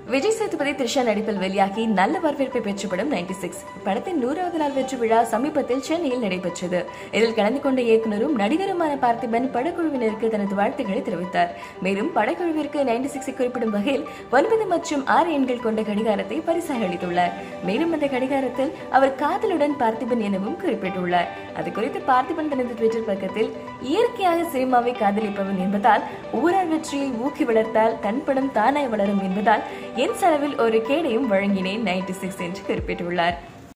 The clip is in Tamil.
விஜய் சேதுபதி த்ரிஷா நடிப்பில் வெளியாகி நல்ல வரவேற்பை பெற்ற படம் நைன்டி சிக்ஸ் படத்தின் நூறாவது நாள் வெற்றி விழா சமீபத்தில் சென்னையில் நடைபெற்றது இதில் கலந்து கொண்ட இயக்குனரும் நடிகருமான பார்த்திபன் படக்குழுவினருக்கு தனது வாழ்த்துக்களை தெரிவித்தார் மேலும் படக்குழுவிற்கு நைன்டி சிக்ஸை குறிப்பிடும் வகையில் ஒன்பது மற்றும் ஆறு எண்கள் கொண்ட கடிகாரத்தை பரிசாக அளித்துள்ளார் மேலும் அந்த கடிகாரத்தில் அவர் காதலுடன் பார்த்திபன் எனவும் குறிப்பிட்டுள்ளார் அது குறித்து பார்த்திபன் தனது ட்விட்டர் பக்கத்தில் இயற்கையாக சினிமாவை காதலிப்பவன் என்பதால் ஊரார் வெற்றியை ஊக்கி வளர்த்தால் தன் படம் தானாய் வளரும் என்பதால் என் செலவில் ஒரு கேடையும் வழங்கினேன் நைன்டி சிக்ஸ் என்று குறிப்பிட்டுள்ளார்